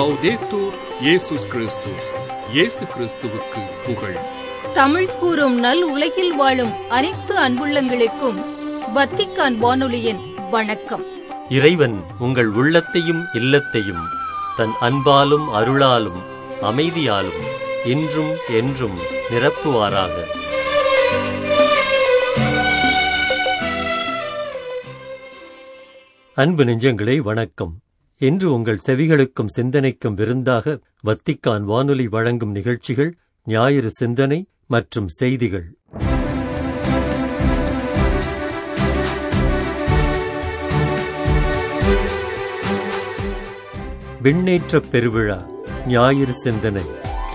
லவ்தேத்தூர் இயேசுஸ் கிறிஸ்துஸ் இயேசு கிறிஸ்துவுக்கு புகழ் தமிழ் கூறும் நல் உலகில் வாழும் அனைத்து அன்புள்ளங்களுக்கும் வத்திக்கான் வானொலியின் வணக்கம் இறைவன் உங்கள் உள்ளத்தையும் இல்லத்தையும் தன் அன்பாலும் அருளாலும் அமைதியாலும் இன்றும் என்றும் நிரப்புவாராக அன்பு நெஞ்சங்களே வணக்கம் இன்று உங்கள் செவிகளுக்கும் சிந்தனைக்கும் விருந்தாக வத்திக்கான் வானொலி வழங்கும் நிகழ்ச்சிகள் ஞாயிறு சிந்தனை மற்றும் செய்திகள் விண்ணேற்றப் பெருவிழா ஞாயிறு சிந்தனை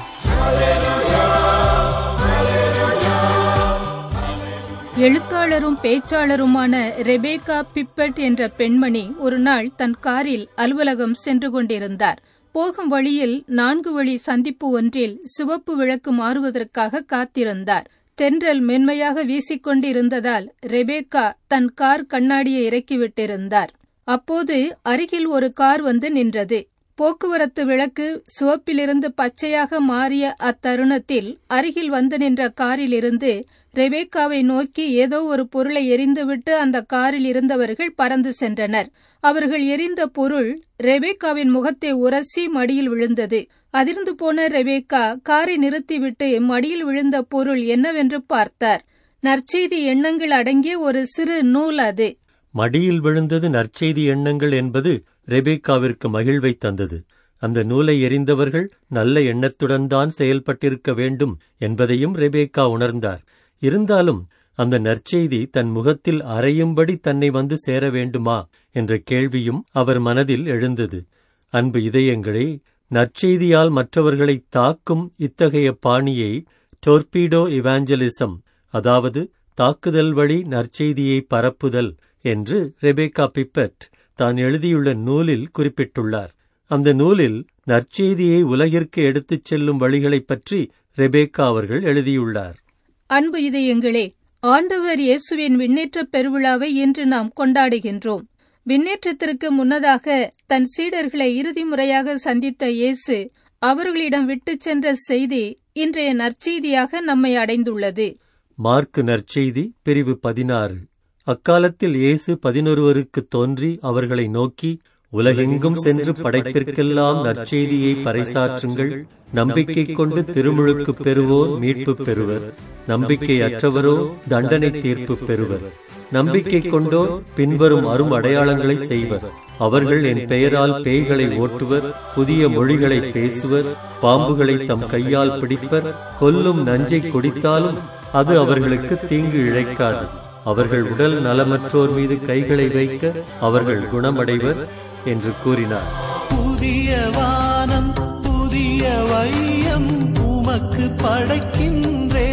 எழுத்தாளரும் பேச்சாளருமான ரெபேக்கா பிப்பட் என்ற பெண்மணி ஒரு நாள் தன் காரில் அலுவலகம் சென்று கொண்டிருந்தார் போகும் வழியில் நான்கு வழி சந்திப்பு ஒன்றில் சிவப்பு விளக்கு மாறுவதற்காக காத்திருந்தார் தென்றல் மென்மையாக வீசிக்கொண்டிருந்ததால் ரெபேக்கா தன் கார் கண்ணாடியை இறக்கிவிட்டிருந்தார் அப்போது அருகில் ஒரு கார் வந்து நின்றது போக்குவரத்து விளக்கு சிவப்பிலிருந்து பச்சையாக மாறிய அத்தருணத்தில் அருகில் வந்து நின்ற காரிலிருந்து ரெபேக்காவை நோக்கி ஏதோ ஒரு பொருளை எரிந்துவிட்டு அந்த காரில் இருந்தவர்கள் பறந்து சென்றனர் அவர்கள் எரிந்த பொருள் ரெபேக்காவின் முகத்தை உரசி மடியில் விழுந்தது அதிர்ந்து போன ரெபேக்கா காரை நிறுத்திவிட்டு மடியில் விழுந்த பொருள் என்னவென்று பார்த்தார் நற்செய்தி எண்ணங்கள் அடங்கிய ஒரு சிறு நூல் அது மடியில் விழுந்தது நற்செய்தி எண்ணங்கள் என்பது ரெபேக்காவிற்கு மகிழ்வை தந்தது அந்த நூலை எறிந்தவர்கள் நல்ல எண்ணத்துடன் தான் செயல்பட்டிருக்க வேண்டும் என்பதையும் ரெபேக்கா உணர்ந்தார் இருந்தாலும் அந்த நற்செய்தி தன் முகத்தில் அறையும்படி தன்னை வந்து சேர வேண்டுமா என்ற கேள்வியும் அவர் மனதில் எழுந்தது அன்பு இதயங்களே நற்செய்தியால் மற்றவர்களை தாக்கும் இத்தகைய பாணியை டொர்பீடோ இவாஞ்சலிசம் அதாவது தாக்குதல் வழி நற்செய்தியை பரப்புதல் என்று ரெபேக்கா பிப்பட் தான் எழுதியுள்ள நூலில் குறிப்பிட்டுள்ளார் அந்த நூலில் நற்செய்தியை உலகிற்கு எடுத்துச் செல்லும் வழிகளைப் பற்றி ரெபேக்கா அவர்கள் எழுதியுள்ளார் அன்பு இதயங்களே ஆண்டவர் இயேசுவின் விண்ணேற்றப் பெருவிழாவை இன்று நாம் கொண்டாடுகின்றோம் விண்ணேற்றத்திற்கு முன்னதாக தன் சீடர்களை இறுதி முறையாக சந்தித்த இயேசு அவர்களிடம் விட்டுச் சென்ற செய்தி இன்றைய நற்செய்தியாக நம்மை அடைந்துள்ளது மார்க்கு நற்செய்தி பிரிவு பதினாறு அக்காலத்தில் இயேசு பதினொருவருக்கு தோன்றி அவர்களை நோக்கி உலகெங்கும் சென்று படைப்பிற்கெல்லாம் நற்செய்தியை பறைசாற்றுங்கள் நம்பிக்கை கொண்டு திருமுழுக்கு பெறுவோர் மீட்பு பெறுவர் நம்பிக்கை அற்றவரோ தண்டனை தீர்ப்பு பெறுவர் நம்பிக்கை கொண்டோர் பின்வரும் அரும் அடையாளங்களை செய்வர் அவர்கள் என் பெயரால் பேய்களை ஓட்டுவர் புதிய மொழிகளை பேசுவர் பாம்புகளை தம் கையால் பிடிப்பர் கொல்லும் நஞ்சை குடித்தாலும் அது அவர்களுக்கு தீங்கு இழைக்காது அவர்கள் உடல் நலமற்றோர் மீது கைகளை வைக்க அவர்கள் குணமடைவர் என்று கூறினார் புதிய வானம் புதிய வையம் உமக்கு படைக்கின்றே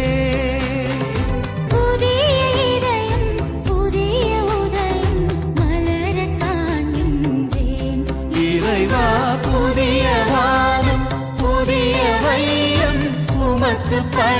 புதிய இதயம் புதிய உதயம் மலரக் காண்கின்றேன் இறைவா புதிய வானம் புதிய வையம் உமக்கு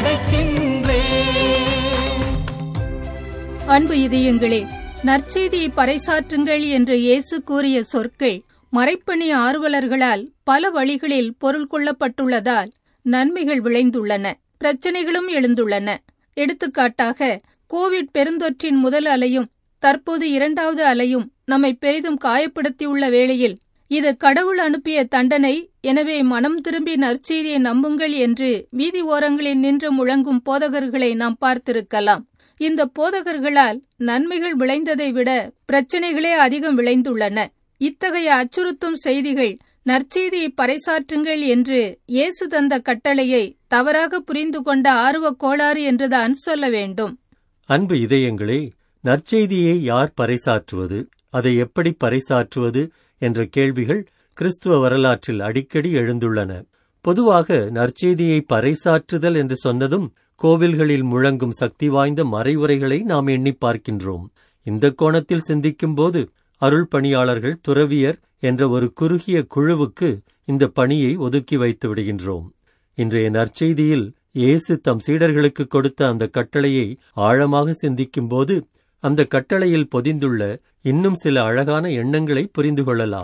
படைக்கின்றே அன்பு இதயங்களே நற்செய்தியை பறைசாற்றுங்கள் என்று இயேசு கூறிய சொற்கள் மறைப்பணி ஆர்வலர்களால் பல வழிகளில் பொருள் கொள்ளப்பட்டுள்ளதால் நன்மைகள் விளைந்துள்ளன பிரச்சனைகளும் எழுந்துள்ளன எடுத்துக்காட்டாக கோவிட் பெருந்தொற்றின் முதல் அலையும் தற்போது இரண்டாவது அலையும் நம்மை பெரிதும் காயப்படுத்தியுள்ள வேளையில் இது கடவுள் அனுப்பிய தண்டனை எனவே மனம் திரும்பி நற்செய்தியை நம்புங்கள் என்று வீதி ஓரங்களில் நின்று முழங்கும் போதகர்களை நாம் பார்த்திருக்கலாம் இந்த போதகர்களால் நன்மைகள் விளைந்ததை விட பிரச்சனைகளே அதிகம் விளைந்துள்ளன இத்தகைய அச்சுறுத்தும் செய்திகள் நற்செய்தியை பறைசாற்றுங்கள் என்று இயேசு தந்த கட்டளையை தவறாக புரிந்து கொண்ட ஆர்வக் கோளாறு என்றுதான் சொல்ல வேண்டும் அன்பு இதயங்களே நற்செய்தியை யார் பறைசாற்றுவது அதை எப்படி பறைசாற்றுவது என்ற கேள்விகள் கிறிஸ்துவ வரலாற்றில் அடிக்கடி எழுந்துள்ளன பொதுவாக நற்செய்தியை பறைசாற்றுதல் என்று சொன்னதும் கோவில்களில் முழங்கும் சக்தி வாய்ந்த மறைவுரைகளை நாம் எண்ணி பார்க்கின்றோம் இந்த கோணத்தில் சிந்திக்கும்போது அருள் பணியாளர்கள் துறவியர் என்ற ஒரு குறுகிய குழுவுக்கு இந்த பணியை ஒதுக்கி வைத்து விடுகின்றோம் இன்றைய நற்செய்தியில் இயேசு தம் சீடர்களுக்கு கொடுத்த அந்த கட்டளையை ஆழமாக சிந்திக்கும்போது அந்த கட்டளையில் பொதிந்துள்ள இன்னும் சில அழகான எண்ணங்களை புரிந்து கொள்ளலாம்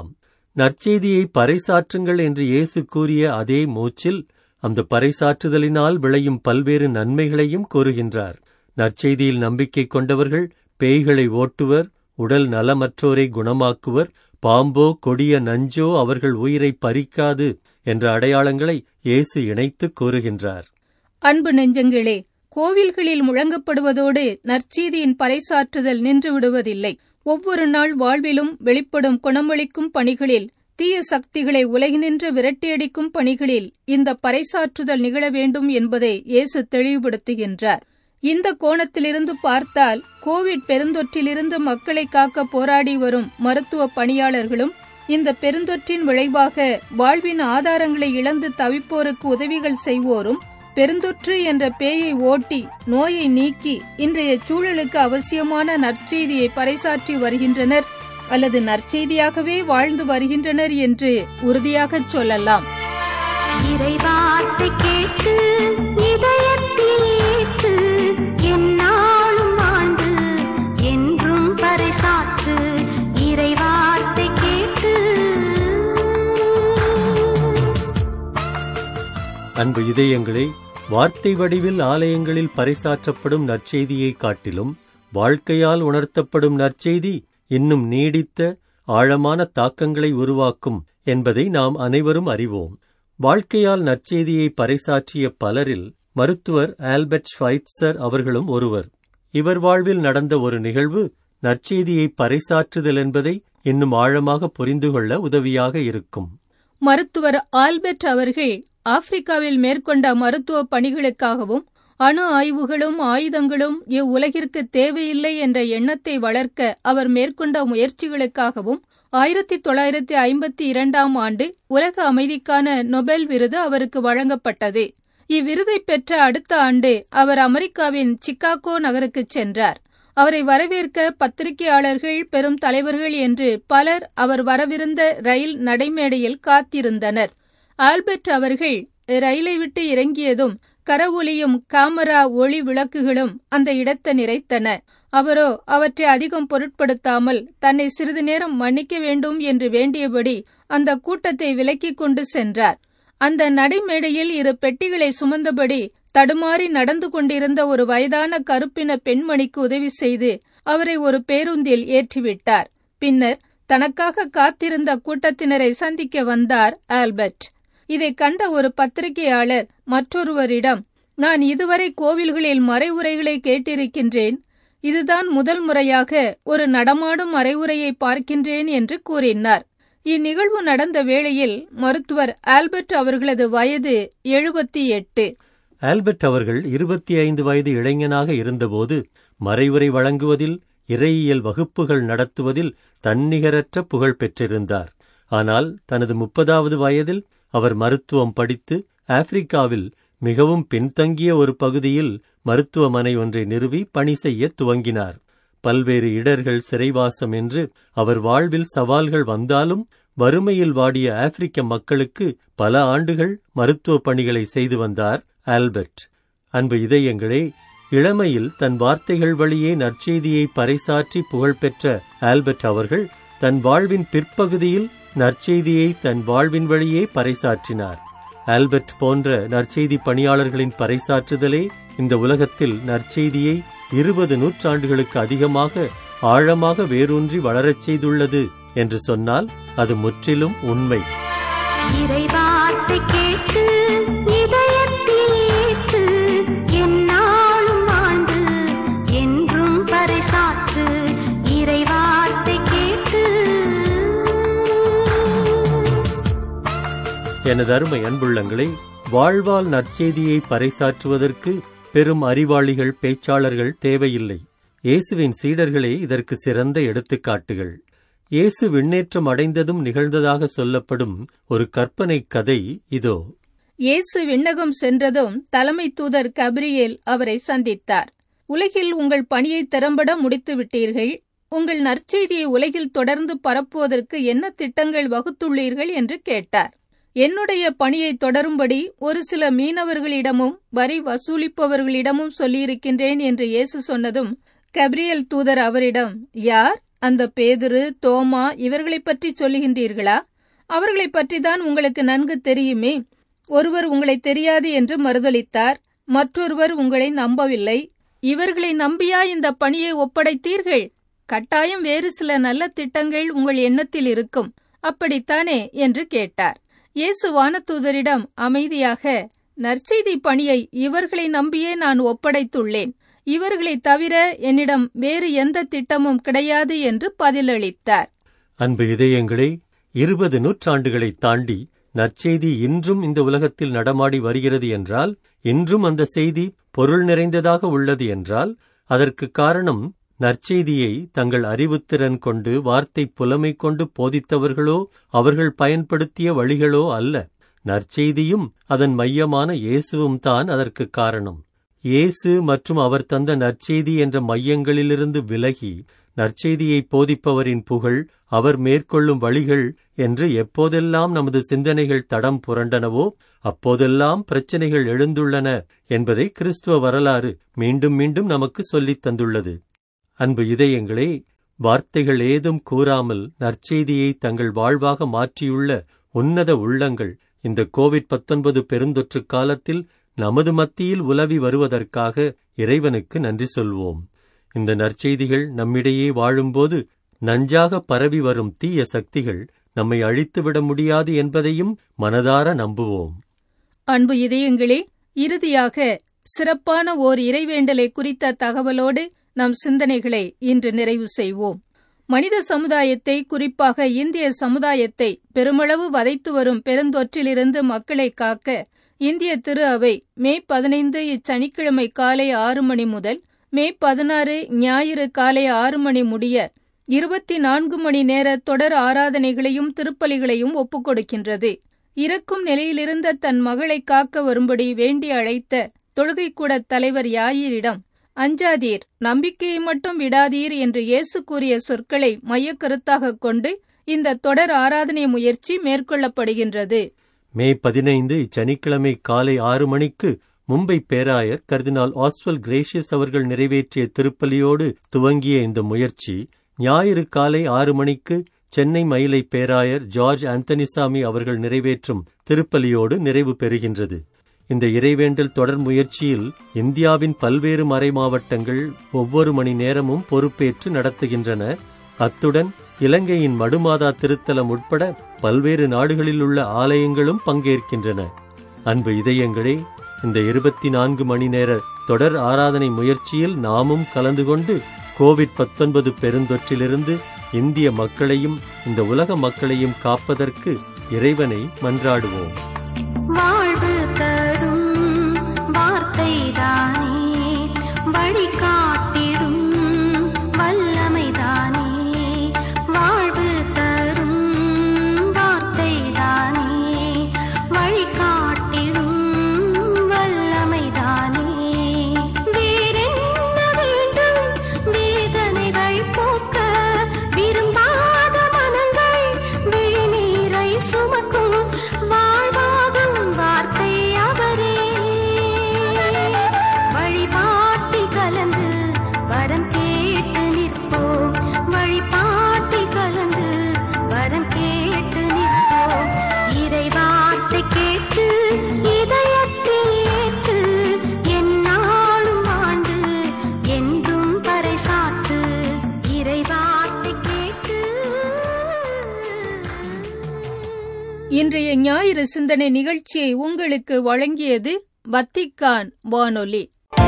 நற்செய்தியை பறைசாற்றுங்கள் என்று இயேசு கூறிய அதே மூச்சில் அந்த பறைசாற்றுதலினால் விளையும் பல்வேறு நன்மைகளையும் கூறுகின்றார் நற்செய்தியில் நம்பிக்கை கொண்டவர்கள் பேய்களை ஓட்டுவர் உடல் நலமற்றோரை குணமாக்குவர் பாம்போ கொடிய நஞ்சோ அவர்கள் உயிரை பறிக்காது என்ற அடையாளங்களை இயேசு இணைத்து கூறுகின்றார் அன்பு நெஞ்சங்களே கோவில்களில் முழங்கப்படுவதோடு நற்செய்தியின் பறைசாற்றுதல் நின்று விடுவதில்லை ஒவ்வொரு நாள் வாழ்விலும் வெளிப்படும் குணமளிக்கும் பணிகளில் தீய சக்திகளை உலகினின்று விரட்டியடிக்கும் பணிகளில் இந்த பறைசாற்றுதல் நிகழ வேண்டும் என்பதை இயேசு தெளிவுபடுத்துகின்றார் இந்த கோணத்திலிருந்து பார்த்தால் கோவிட் பெருந்தொற்றிலிருந்து மக்களை காக்க போராடி வரும் மருத்துவ பணியாளர்களும் இந்த பெருந்தொற்றின் விளைவாக வாழ்வின் ஆதாரங்களை இழந்து தவிப்போருக்கு உதவிகள் செய்வோரும் பெருந்தொற்று என்ற பேயை ஓட்டி நோயை நீக்கி இன்றைய சூழலுக்கு அவசியமான நற்செய்தியை பறைசாற்றி வருகின்றனர் அல்லது நற்செய்தியாகவே வாழ்ந்து வருகின்றனர் என்று உறுதியாகச் சொல்லலாம் இறைவார்த்தை கேட்டு இதயத்தில் ஏற்று எந்நாளும் வாழ்ந்து என்றும் பறைசாற்று இறைவார்த்தை கேட்டு அன்பு இதயங்களே வார்த்தை வடிவில் ஆலயங்களில் பறைசாற்றப்படும் நற்செய்தியை காட்டிலும் வாழ்க்கையால் உணர்த்தப்படும் நற்செய்தி இன்னும் நீடித்த ஆழமான தாக்கங்களை உருவாக்கும் என்பதை நாம் அனைவரும் அறிவோம் வாழ்க்கையால் நற்செய்தியை பறைசாற்றிய பலரில் மருத்துவர் ஆல்பர்ட் ஸ்வைட்சர் அவர்களும் ஒருவர் இவர் வாழ்வில் நடந்த ஒரு நிகழ்வு நற்செய்தியை பறைசாற்றுதல் என்பதை இன்னும் ஆழமாக புரிந்து கொள்ள உதவியாக இருக்கும் மருத்துவர் ஆல்பர்ட் அவர்கள் ஆப்பிரிக்காவில் மேற்கொண்ட மருத்துவ பணிகளுக்காகவும் அணு ஆய்வுகளும் ஆயுதங்களும் இவ்வுலகிற்கு தேவையில்லை என்ற எண்ணத்தை வளர்க்க அவர் மேற்கொண்ட முயற்சிகளுக்காகவும் ஆயிரத்தி தொள்ளாயிரத்தி ஐம்பத்தி இரண்டாம் ஆண்டு உலக அமைதிக்கான நொபெல் விருது அவருக்கு வழங்கப்பட்டது இவ்விருதை பெற்ற அடுத்த ஆண்டு அவர் அமெரிக்காவின் சிக்காகோ நகருக்குச் சென்றார் அவரை வரவேற்க பத்திரிகையாளர்கள் பெரும் தலைவர்கள் என்று பலர் அவர் வரவிருந்த ரயில் நடைமேடையில் காத்திருந்தனர் ஆல்பர்ட் அவர்கள் ரயிலை விட்டு இறங்கியதும் கரவொலியும் காமரா ஒளி விளக்குகளும் அந்த இடத்தை நிறைத்தன அவரோ அவற்றை அதிகம் பொருட்படுத்தாமல் தன்னை சிறிது நேரம் மன்னிக்க வேண்டும் என்று வேண்டியபடி அந்த கூட்டத்தை விலக்கிக் கொண்டு சென்றார் அந்த நடைமேடையில் இரு பெட்டிகளை சுமந்தபடி தடுமாறி நடந்து கொண்டிருந்த ஒரு வயதான கருப்பின பெண்மணிக்கு உதவி செய்து அவரை ஒரு பேருந்தில் ஏற்றிவிட்டார் பின்னர் தனக்காக காத்திருந்த கூட்டத்தினரை சந்திக்க வந்தார் ஆல்பர்ட் இதை கண்ட ஒரு பத்திரிகையாளர் மற்றொருவரிடம் நான் இதுவரை கோவில்களில் மறைவுரைகளை கேட்டிருக்கின்றேன் இதுதான் முதல் முறையாக ஒரு நடமாடும் மறைவுரையை பார்க்கின்றேன் என்று கூறினார் இந்நிகழ்வு நடந்த வேளையில் மருத்துவர் ஆல்பர்ட் அவர்களது வயது எழுபத்தி எட்டு ஆல்பர்ட் அவர்கள் இருபத்தி ஐந்து வயது இளைஞனாக இருந்தபோது மறைவுரை வழங்குவதில் இறையியல் வகுப்புகள் நடத்துவதில் தன்னிகரற்ற புகழ் பெற்றிருந்தார் ஆனால் தனது முப்பதாவது வயதில் அவர் மருத்துவம் படித்து ஆப்பிரிக்காவில் மிகவும் பின்தங்கிய ஒரு பகுதியில் மருத்துவமனை ஒன்றை நிறுவி பணி செய்ய துவங்கினார் பல்வேறு இடர்கள் சிறைவாசம் என்று அவர் வாழ்வில் சவால்கள் வந்தாலும் வறுமையில் வாடிய ஆப்பிரிக்க மக்களுக்கு பல ஆண்டுகள் மருத்துவ பணிகளை செய்து வந்தார் ஆல்பர்ட் அன்பு இதயங்களே இளமையில் தன் வார்த்தைகள் வழியே நற்செய்தியை பறைசாற்றி புகழ்பெற்ற ஆல்பர்ட் அவர்கள் தன் வாழ்வின் பிற்பகுதியில் நற்செய்தியை தன் வாழ்வின் வழியே பறைசாற்றினார் ஆல்பர்ட் போன்ற நற்செய்தி பணியாளர்களின் பறைசாற்றுதலே இந்த உலகத்தில் நற்செய்தியை இருபது நூற்றாண்டுகளுக்கு அதிகமாக ஆழமாக வேரூன்றி வளரச் செய்துள்ளது என்று சொன்னால் அது முற்றிலும் உண்மை இறைவார்த்தை கேட்டு இதயத்தில் ஏற்று எந்நாளும் வாழ்ந்து என்றும் பறைசாற்று இறைவார்த்தை கேட்டு எனது அருமை அன்புள்ளங்களே வாழ்வால் நற்செய்தியை பறைசாற்றுவதற்கு பெரும் அறிவாளிகள் பேச்சாளர்கள் தேவையில்லை இயேசுவின் சீடர்களே இதற்கு சிறந்த எடுத்துக்காட்டுகள் இயேசு விண்ணேற்றம் அடைந்ததும் நிகழ்ந்ததாக சொல்லப்படும் ஒரு கற்பனை கதை இதோ இயேசு விண்ணகம் சென்றதும் தலைமை தூதர் கபிரியேல் அவரை சந்தித்தார் உலகில் உங்கள் பணியை திறம்பட முடித்து விட்டீர்கள் உங்கள் நற்செய்தியை உலகில் தொடர்ந்து பரப்புவதற்கு என்ன திட்டங்கள் வகுத்துள்ளீர்கள் என்று கேட்டார் என்னுடைய பணியை தொடரும்படி ஒரு சில மீனவர்களிடமும் வரி வசூலிப்பவர்களிடமும் சொல்லியிருக்கின்றேன் என்று இயேசு சொன்னதும் கபிரியல் தூதர் அவரிடம் யார் அந்த பேதுரு தோமா இவர்களைப் பற்றி சொல்லுகின்றீர்களா அவர்களை பற்றிதான் உங்களுக்கு நன்கு தெரியுமே ஒருவர் உங்களை தெரியாது என்று மறுதளித்தார் மற்றொருவர் உங்களை நம்பவில்லை இவர்களை நம்பியா இந்த பணியை ஒப்படைத்தீர்கள் கட்டாயம் வேறு சில நல்ல திட்டங்கள் உங்கள் எண்ணத்தில் இருக்கும் அப்படித்தானே என்று கேட்டார் இயேசு வானதூதரிடம் அமைதியாக நற்செய்தி பணியை இவர்களை நம்பியே நான் ஒப்படைத்துள்ளேன் இவர்களை தவிர என்னிடம் வேறு எந்த திட்டமும் கிடையாது என்று பதிலளித்தார் அன்பு இதயங்களே இருபது நூற்றாண்டுகளை தாண்டி நற்செய்தி இன்றும் இந்த உலகத்தில் நடமாடி வருகிறது என்றால் இன்றும் அந்த செய்தி பொருள் நிறைந்ததாக உள்ளது என்றால் அதற்கு காரணம் நற்செய்தியை தங்கள் அறிவுத்திறன் கொண்டு வார்த்தை புலமை கொண்டு போதித்தவர்களோ அவர்கள் பயன்படுத்திய வழிகளோ அல்ல நற்செய்தியும் அதன் மையமான இயேசுவும் தான் அதற்கு காரணம் இயேசு மற்றும் அவர் தந்த நற்செய்தி என்ற மையங்களிலிருந்து விலகி நற்செய்தியை போதிப்பவரின் புகழ் அவர் மேற்கொள்ளும் வழிகள் என்று எப்போதெல்லாம் நமது சிந்தனைகள் தடம் புரண்டனவோ அப்போதெல்லாம் பிரச்சனைகள் எழுந்துள்ளன என்பதை கிறிஸ்துவ வரலாறு மீண்டும் மீண்டும் நமக்கு சொல்லித் தந்துள்ளது அன்பு இதயங்களே வார்த்தைகள் ஏதும் கூறாமல் நற்செய்தியை தங்கள் வாழ்வாக மாற்றியுள்ள உன்னத உள்ளங்கள் இந்த கோவிட் பத்தொன்பது பெருந்தொற்று காலத்தில் நமது மத்தியில் உலவி வருவதற்காக இறைவனுக்கு நன்றி சொல்வோம் இந்த நற்செய்திகள் நம்மிடையே வாழும்போது நஞ்சாக பரவி வரும் தீய சக்திகள் நம்மை அழித்துவிட முடியாது என்பதையும் மனதார நம்புவோம் அன்பு இதயங்களே இறுதியாக சிறப்பான ஓர் இறைவேண்டலை குறித்த தகவலோடு நம் சிந்தனைகளை இன்று நிறைவு செய்வோம் மனித சமுதாயத்தை குறிப்பாக இந்திய சமுதாயத்தை பெருமளவு வதைத்து வரும் பெருந்தொற்றிலிருந்து மக்களை காக்க இந்திய திரு அவை மே பதினைந்து இச்சனிக்கிழமை காலை ஆறு மணி முதல் மே பதினாறு ஞாயிறு காலை ஆறு மணி முடிய இருபத்தி நான்கு மணி நேர தொடர் ஆராதனைகளையும் திருப்பலிகளையும் ஒப்புக்கொடுக்கின்றது இறக்கும் நிலையிலிருந்த தன் மகளை காக்க வரும்படி வேண்டி அழைத்த தொழுகைக்கூட தலைவர் யாயிரிடம் அஞ்சாதீர் நம்பிக்கையை மட்டும் விடாதீர் என்று இயேசு கூறிய சொற்களை மையக்கருத்தாகக் கொண்டு இந்த தொடர் ஆராதனை முயற்சி மேற்கொள்ளப்படுகின்றது மே பதினைந்து இச்சனிக்கிழமை காலை ஆறு மணிக்கு மும்பை பேராயர் கர்தினால் ஆஸ்வல் கிரேஷியஸ் அவர்கள் நிறைவேற்றிய திருப்பலியோடு துவங்கிய இந்த முயற்சி ஞாயிறு காலை ஆறு மணிக்கு சென்னை மயிலை பேராயர் ஜார்ஜ் ஆந்தனிசாமி அவர்கள் நிறைவேற்றும் திருப்பலியோடு நிறைவு பெறுகின்றது இந்த இறைவேண்டல் தொடர் முயற்சியில் இந்தியாவின் பல்வேறு மறை மாவட்டங்கள் ஒவ்வொரு மணி நேரமும் பொறுப்பேற்று நடத்துகின்றன அத்துடன் இலங்கையின் மடுமாதா திருத்தலம் உட்பட பல்வேறு நாடுகளில் உள்ள ஆலயங்களும் பங்கேற்கின்றன அன்பு இதயங்களே இந்த இருபத்தி நான்கு மணி நேர தொடர் ஆராதனை முயற்சியில் நாமும் கலந்து கொண்டு கோவிட் பத்தொன்பது பெருந்தொற்றிலிருந்து இந்திய மக்களையும் இந்த உலக மக்களையும் காப்பதற்கு இறைவனை மன்றாடுவோம் வாழ்வு தரும் வார்த்தைதானே வழிகாட்டிடும் வல்லமைதானே வாழ்வு தரும் வார்த்தைதானே வழிகாட்டிடும் வல்லமைதானே வேறென்ன வேண்டும் வேதனைகள் போக்க விரும்பாத மனங்கள் விழிநீரை சுமக்கும் வாழ்வாகும் வார்த்தை அவரே வழிபாட்டில் கலந்து வரம் கேட்டு நிற்போம் வழிபாட்டில் கலந்து வரம் கேட்டு நிற்போம் இறை வார்த்தை கேட்டு இதயத்தில் ஏற்று எந்நாளும் வாழ்ந்து என்றும் பறைசாற்று இறை வார்த்தை கேட்டு இன்றைய ஞாயிறு சிந்தனை நிகழ்ச்சியை உங்களுக்கு வழங்கியது வத்திக்கான் வானொலி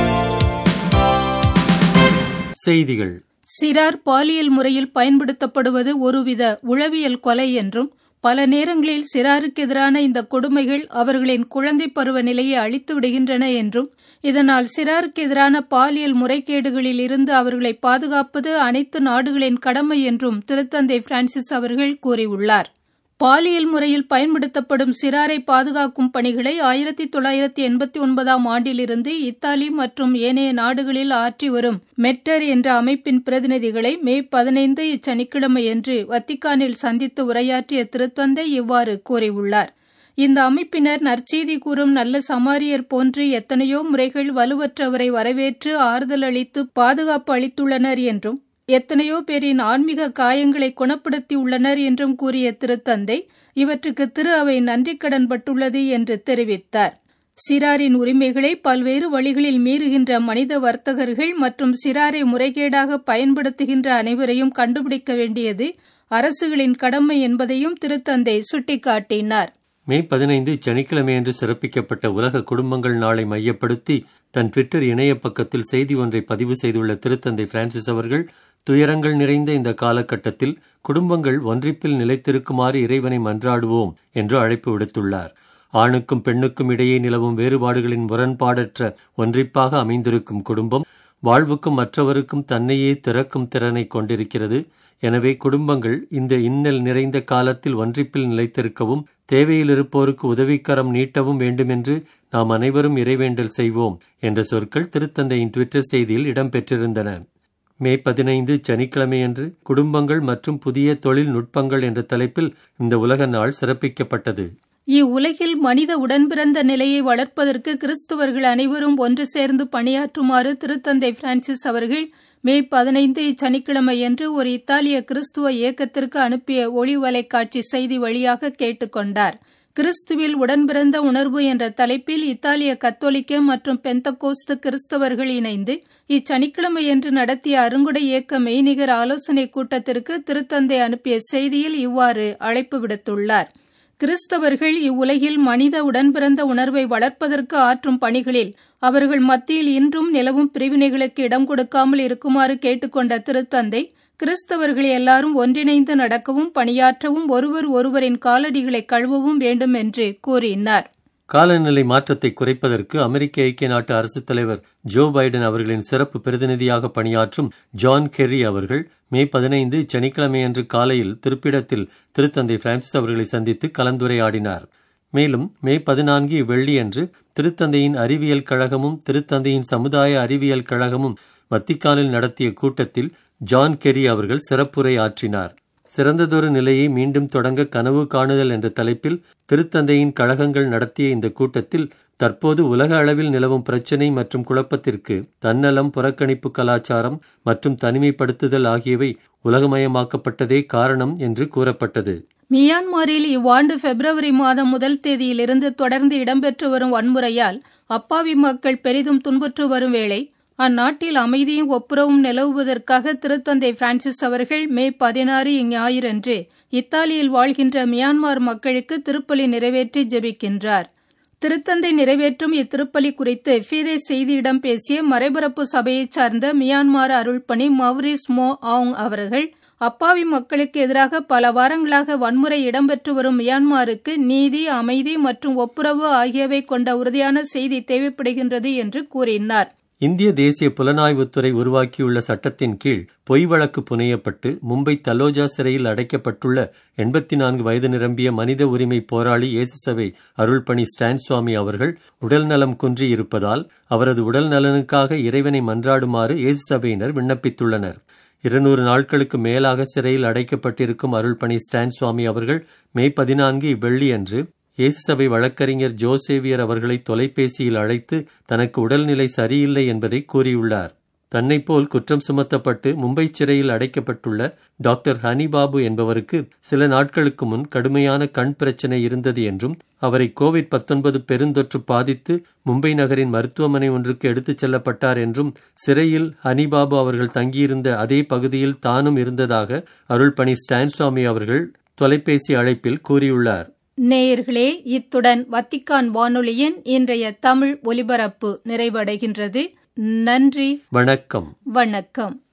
செய்திகள் சிறார் பாலியல் முறையில் பயன்படுத்தப்படுவது ஒருவித உளவியல் கொலை என்றும் பல நேரங்களில் சிறாருக்கு எதிரான இந்த கொடுமைகள் அவர்களின் குழந்தை பருவ நிலையை அழித்து விடுகின்றன என்றும் இதனால் சிறாருக்கு எதிரான பாலியல் முறைகேடுகளில் இருந்து அவர்களை பாதுகாப்பது அனைத்து நாடுகளின் கடமை என்றும் திருத்தந்தை பிரான்சிஸ் அவர்கள் கூறியுள்ளார் பாலியல் முறையில் பயன்படுத்தப்படும் சிறாரை பாதுகாக்கும் பணிகளை ஆயிரத்தி தொள்ளாயிரத்தி எண்பத்தி ஒன்பதாம் ஆண்டிலிருந்து இத்தாலி மற்றும் ஏனைய நாடுகளில் ஆற்றி வரும் மெட்டர் என்ற அமைப்பின் பிரதிநிதிகளை மே பதினைந்து இச்சனிக்கிழமையன்று வத்திக்கானில் சந்தித்து உரையாற்றிய திருத்தந்தை இவ்வாறு கூறியுள்ளார் இந்த அமைப்பினர் நற்செய்தி கூறும் நல்ல சமாரியர் போன்று எத்தனையோ முறைகள் வலுவற்றவரை வரவேற்று ஆறுதல் அளித்து பாதுகாப்பு அளித்துள்ளனர் என்றும் எத்தனையோ பேரின் ஆன்மீக காயங்களை குணப்படுத்தியுள்ளனர் என்றும் கூறிய திருத்தந்தை இவற்றுக்கு திரு அவை நன்றிக்கடன் பட்டுள்ளது என்று தெரிவித்தார் சிறாரின் உரிமைகளை பல்வேறு வழிகளில் மீறுகின்ற மனித வர்த்தகர்கள் மற்றும் சிறாரை முறைகேடாக பயன்படுத்துகின்ற அனைவரையும் கண்டுபிடிக்க வேண்டியது அரசுகளின் கடமை என்பதையும் திருத்தந்தை சுட்டிக்காட்டினார் மே பதினைந்து சனிக்கிழமையன்று சிறப்பிக்கப்பட்ட உலக குடும்பங்கள் நாளை மையப்படுத்தி தன் ட்விட்டர் இணைய பக்கத்தில் செய்தி ஒன்றை பதிவு செய்துள்ள திருத்தந்தை பிரான்சிஸ் அவர்கள் துயரங்கள் நிறைந்த இந்த காலகட்டத்தில் குடும்பங்கள் ஒன்றிப்பில் நிலைத்திருக்குமாறு இறைவனை மன்றாடுவோம் என்று அழைப்பு விடுத்துள்ளார் ஆணுக்கும் பெண்ணுக்கும் இடையே நிலவும் வேறுபாடுகளின் முரண்பாடற்ற ஒன்றிப்பாக அமைந்திருக்கும் குடும்பம் வாழ்வுக்கும் மற்றவருக்கும் தன்னையே திறக்கும் திறனை கொண்டிருக்கிறது எனவே குடும்பங்கள் இந்த இன்னல் நிறைந்த காலத்தில் ஒன்றிப்பில் நிலைத்திருக்கவும் தேவையில் இருப்போருக்கு உதவிக்கரம் நீட்டவும் வேண்டுமென்று நாம் அனைவரும் இறைவேண்டல் செய்வோம் என்ற சொற்கள் திருத்தந்தையின் ட்விட்டர் செய்தியில் இடம்பெற்றிருந்தன மே பதினைந்து சனிக்கிழமையன்று குடும்பங்கள் மற்றும் புதிய தொழில்நுட்பங்கள் என்ற தலைப்பில் இந்த உலக நாள் சிறப்பிக்கப்பட்டது இவ்வுலகில் மனித உடன்பிறந்த நிலையை வளர்ப்பதற்கு கிறிஸ்துவர்கள் அனைவரும் ஒன்று சேர்ந்து பணியாற்றுமாறு திருத்தந்தை பிரான்சிஸ் அவர்கள் மே பதினைந்து இச்சனிக்கிழமையன்று ஒரு இத்தாலிய கிறிஸ்துவ இயக்கத்திற்கு அனுப்பிய ஒளி வலைக்காட்சி செய்தி வழியாக கேட்டுக்கொண்டார் கிறிஸ்துவில் உடன்பிறந்த உணர்வு என்ற தலைப்பில் இத்தாலிய கத்தோலிக்க மற்றும் பெந்தகோஸ்து கிறிஸ்தவர்கள் இணைந்து இச்சனிக்கிழமையன்று நடத்திய அருங்குடை இயக்க மெய்நிகர் ஆலோசனை கூட்டத்திற்கு திருத்தந்தை அனுப்பிய செய்தியில் இவ்வாறு அழைப்பு விடுத்துள்ளார் கிறிஸ்தவர்கள் இவ்வுலகில் மனித உடன்பிறந்த உணர்வை வளர்ப்பதற்கு ஆற்றும் பணிகளில் அவர்கள் மத்தியில் இன்றும் நிலவும் பிரிவினைகளுக்கு இடம் கொடுக்காமல் இருக்குமாறு கேட்டுக்கொண்ட திருத்தந்தை கிறிஸ்தவர்கள் எல்லாரும் ஒன்றிணைந்து நடக்கவும் பணியாற்றவும் ஒருவர் ஒருவரின் காலடிகளை கழுவவும் வேண்டும் என்று கூறினார் காலநிலை மாற்றத்தை குறைப்பதற்கு அமெரிக்க ஐக்கிய நாட்டு அரசுத் தலைவர் ஜோ பைடன் அவர்களின் சிறப்பு பிரதிநிதியாக பணியாற்றும் ஜான் கெர்ரி அவர்கள் மே பதினைந்து சனிக்கிழமையன்று காலையில் திருப்பிடத்தில் திருத்தந்தை பிரான்சிஸ் அவர்களை சந்தித்து கலந்துரையாடினார் மேலும் மே பதினான்கு வெள்ளியன்று திருத்தந்தையின் அறிவியல் கழகமும் திருத்தந்தையின் சமுதாய அறிவியல் கழகமும் வத்திக்கானில் நடத்திய கூட்டத்தில் ஜான் கெர்ரி அவர்கள் சிறப்புரை ஆற்றினார் சிறந்ததொரு நிலையை மீண்டும் தொடங்க கனவு காணுதல் என்ற தலைப்பில் திருத்தந்தையின் கழகங்கள் நடத்திய இந்த கூட்டத்தில் தற்போது உலக அளவில் நிலவும் பிரச்சினை மற்றும் குழப்பத்திற்கு தன்னலம் புறக்கணிப்பு கலாச்சாரம் மற்றும் தனிமைப்படுத்துதல் ஆகியவை உலகமயமாக்கப்பட்டதே காரணம் என்று கூறப்பட்டது மியான்மரில் இவ்வாண்டு பிப்ரவரி மாதம் முதல் தேதியிலிருந்து தொடர்ந்து இடம்பெற்று வரும் வன்முறையால் அப்பாவி மக்கள் பெரிதும் துன்புற்று வரும் வேளை அந்நாட்டில் அமைதியும் ஒப்புரவும் நிலவுவதற்காக திருத்தந்தை பிரான்சிஸ் அவர்கள் மே பதினாறு இஞ்ஞாயிறன்று இத்தாலியில் வாழ்கின்ற மியான்மர் மக்களுக்கு திருப்பலி நிறைவேற்றி ஜெபிக்கின்றார் திருத்தந்தை நிறைவேற்றும் இத்திருப்பலி குறித்து ஃபீதே செய்தியிடம் பேசிய மறைபரப்பு சபையைச் சார்ந்த மியான்மர் அருள்பணி மவ்ரிஸ் மோ ஆங் அவர்கள் அப்பாவி மக்களுக்கு எதிராக பல வாரங்களாக வன்முறை இடம்பெற்று வரும் மியான்மருக்கு நீதி அமைதி மற்றும் ஒப்புரவு ஆகியவை கொண்ட உறுதியான செய்தி தேவைப்படுகின்றது என்று கூறினார் இந்திய தேசிய புலனாய்வுத்துறை உருவாக்கியுள்ள சட்டத்தின் கீழ் பொய் வழக்கு புனையப்பட்டு மும்பை தலோஜா சிறையில் அடைக்கப்பட்டுள்ள எண்பத்தி நான்கு வயது நிரம்பிய மனித உரிமை போராளி இயேசுசபை அருள்பணி ஸ்டான் சுவாமி அவர்கள் உடல் நலம் குன்றி இருப்பதால் அவரது உடல் நலனுக்காக இறைவனை மன்றாடுமாறு இயேசுசபையினர் விண்ணப்பித்துள்ளனர் இருநூறு நாட்களுக்கு மேலாக சிறையில் அடைக்கப்பட்டிருக்கும் அருள்பணி ஸ்டான் சுவாமி அவர்கள் மே பதினான்கு இவ்வெள்ளியன்று இயேசு சபை வழக்கறிஞர் ஜோசேவியர் அவர்களை தொலைபேசியில் அழைத்து தனக்கு உடல்நிலை சரியில்லை என்பதை கூறியுள்ளார் தன்னைப் போல் குற்றம் சுமத்தப்பட்டு மும்பை சிறையில் அடைக்கப்பட்டுள்ள டாக்டர் ஹனிபாபு என்பவருக்கு சில நாட்களுக்கு முன் கடுமையான கண் பிரச்சனை இருந்தது என்றும் அவரை கோவிட் பத்தொன்பது பெருந்தொற்று பாதித்து மும்பை நகரின் மருத்துவமனை ஒன்றுக்கு எடுத்துச் செல்லப்பட்டார் என்றும் சிறையில் ஹனிபாபு அவர்கள் தங்கியிருந்த அதே பகுதியில் தானும் இருந்ததாக அருள்பணி ஸ்டான் சுவாமி அவர்கள் தொலைபேசி அழைப்பில் கூறியுள்ளார் நேயர்களே இத்துடன் வத்திக்கான் வானொலியின் இன்றைய தமிழ் ஒலிபரப்பு நிறைவடைகின்றது நன்றி வணக்கம் வணக்கம்